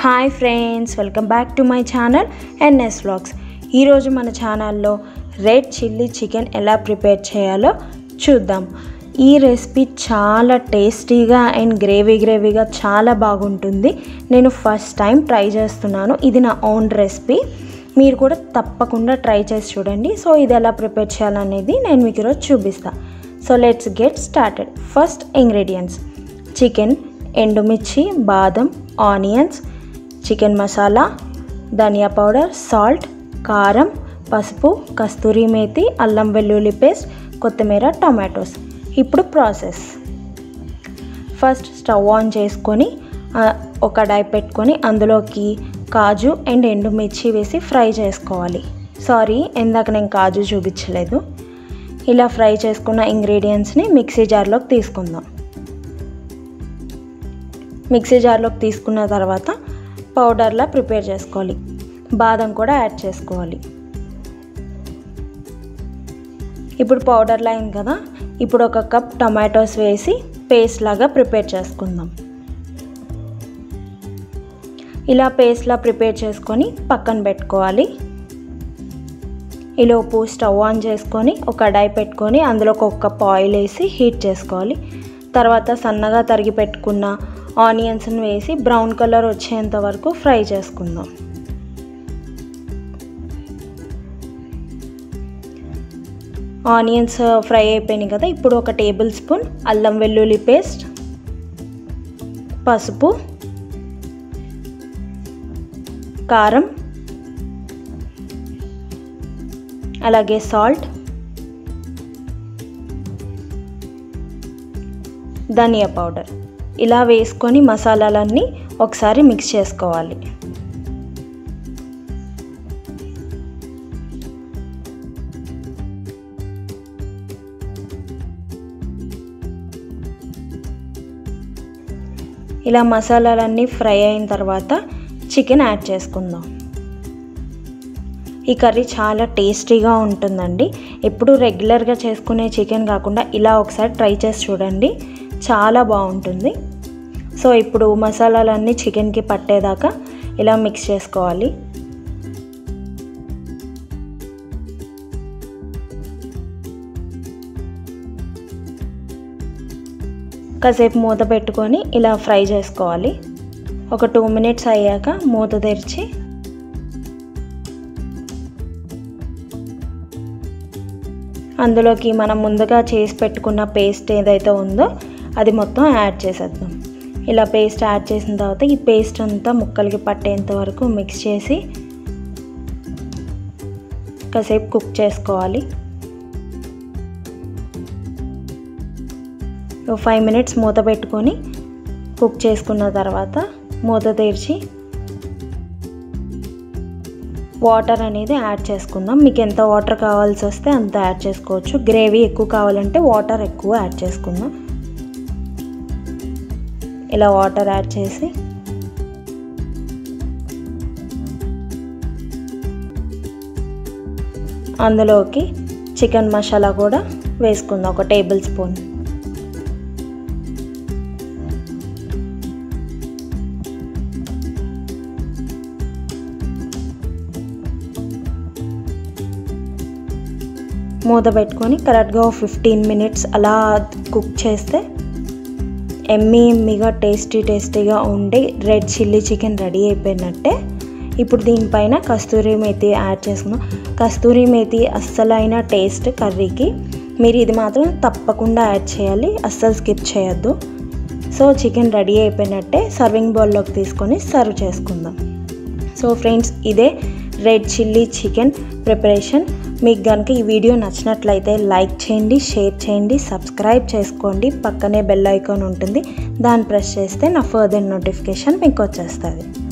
hi friends welcome back to my channel N S vlogs ఈరోజు మన ఛానల్లో రెడ్ చిల్లీ చికెన్ ఎలా ప్రిపేర్ చేయాలో చూద్దాం ఈ రెసిపీ చాలా టేస్టీగా అండ్ గ్రేవీ గ్రేవీగా చాలా బాగుంటుంది నేను ఫస్ట్ టైం ట్రై చేస్తున్నాను ఇది నా ఓన్ రెసిపీ మీరు కూడా తప్పకుండా ట్రై చేసి చూడండి సో ఇది ఎలా ప్రిపేర్ చేయాలనేది నేను మీకు ఈరోజు చూపిస్తాను so let's get started first ingredients chicken ఎండుమిర్చి బాదం ఆనియన్స్ చికెన్ మసాలా ధనియా పౌడర్ సాల్ట్ కారం పసుపు కస్తూరి మేతి అల్లం వెల్లుల్లి పేస్ట్ కొత్తిమీర టొమాటోస్ ఇప్పుడు ప్రాసెస్ ఫస్ట్ స్టవ్ ఆన్ చేసుకొని ఆ, ఒక కడాయి పెట్టుకొని అందులోకి కాజు అండ్ ఎండుమిర్చి వేసి ఫ్రై చేసుకోవాలి సారీ ఇందాక నేను కాజు చూపించలేదు ఇలా ఫ్రై చేసుకున్న ఇంగ్రీడియంట్స్ని మిక్సీ జార్లోకి తీసుకుందాం మిక్సీ జార్లోకి తీసుకున్న తర్వాత పౌడర్లా ప్రిపేర్ చేసుకోవాలి బాదం కూడా యాడ్ చేసుకోవాలి ఇప్పుడు పౌడర్లా అయింది కదా ఇప్పుడు ఒక కప్ టమాటోస్ వేసి పేస్ట్ లాగా ప్రిపేర్ చేసుకుందాం ఇలా పేస్ట్లా ప్రిపేర్ చేసుకొని పక్కన పెట్టుకోవాలి ఈలోపు స్టవ్ ఆన్ చేసుకొని ఒక కడాయి పెట్టుకొని అందులో ఒక కప్ ఆయిల్ వేసి హీట్ చేసుకోవాలి తర్వాత సన్నగా తరిగి పెట్టుకున్న ఆనియన్స్ని వేసి బ్రౌన్ కలర్ వచ్చేంత వరకు ఫ్రై చేసుకుందాం ఆనియన్స్ ఫ్రై అయిపోయినాయి కదా ఇప్పుడు ఒక టేబుల్ స్పూన్ అల్లం వెల్లుల్లి పేస్ట్ పసుపు కారం అలాగే సాల్ట్ ధనియా పౌడర్ ఇలా వేసుకొని మసాలాలన్నీ ఒకసారి మిక్స్ చేసుకోవాలి ఇలా మసాలాలన్నీ ఫ్రై అయిన తర్వాత చికెన్ యాడ్ చేసుకుందాం ఈ కర్రీ చాలా టేస్టీగా ఉంటుందండి ఎప్పుడు రెగ్యులర్గా చేసుకునే చికెన్ కాకుండా ఇలా ఒకసారి ట్రై చేసి చూడండి చాలా బాగుంటుంది సో ఇప్పుడు మసాలాలన్నీ చికెన్కి పట్టేదాకా ఇలా మిక్స్ చేసుకోవాలి కాసేపు మూత పెట్టుకొని ఇలా ఫ్రై చేసుకోవాలి ఒక టూ మినిట్స్ అయ్యాక మూత తెరిచి అందులోకి మనం ముందుగా చేసి పెట్టుకున్న పేస్ట్ ఏదైతే ఉందో అది మొత్తం యాడ్ చేసేద్దాం ఇలా పేస్ట్ యాడ్ చేసిన తర్వాత ఈ పేస్ట్ అంతా ముక్కలకి పట్టేంత వరకు మిక్స్ చేసి కాసేపు కుక్ చేసుకోవాలి ఫైవ్ మినిట్స్ మూత పెట్టుకొని కుక్ చేసుకున్న తర్వాత మూత తెరిచి వాటర్ అనేది యాడ్ చేసుకుందాం మీకు ఎంత వాటర్ కావాల్సి వస్తే అంత యాడ్ చేసుకోవచ్చు గ్రేవీ ఎక్కువ కావాలంటే వాటర్ ఎక్కువ యాడ్ చేసుకుందాం ఇలా వాటర్ యాడ్ చేసి అందులోకి చికెన్ మసాలా కూడా వేసుకుందాం ఒక టేబుల్ స్పూన్ మూత పెట్టుకొని కరెక్ట్గా ఫిఫ్టీన్ మినిట్స్ అలా కుక్ చేస్తే ఎమ్మీ ఎమ్మిగా టేస్టీ టేస్టీగా ఉండి రెడ్ చిల్లీ చికెన్ రెడీ అయిపోయినట్టే ఇప్పుడు దీనిపైన కస్తూరి మేతి యాడ్ చేసుకున్నాం కస్తూరి మేతి అస్సలైన టేస్ట్ కర్రీకి మీరు ఇది మాత్రం తప్పకుండా యాడ్ చేయాలి అస్సలు స్కిప్ చేయొద్దు సో చికెన్ రెడీ అయిపోయినట్టే సర్వింగ్ బౌల్లోకి తీసుకొని సర్వ్ చేసుకుందాం సో ఫ్రెండ్స్ ఇదే రెడ్ చిల్లీ చికెన్ ప్రిపరేషన్ మీకు కనుక ఈ వీడియో నచ్చినట్లయితే లైక్ చేయండి షేర్ చేయండి సబ్స్క్రైబ్ చేసుకోండి పక్కనే బెల్ ఐకాన్ ఉంటుంది దాన్ని ప్రెస్ చేస్తే నా ఫర్దర్ నోటిఫికేషన్ మీకు వచ్చేస్తుంది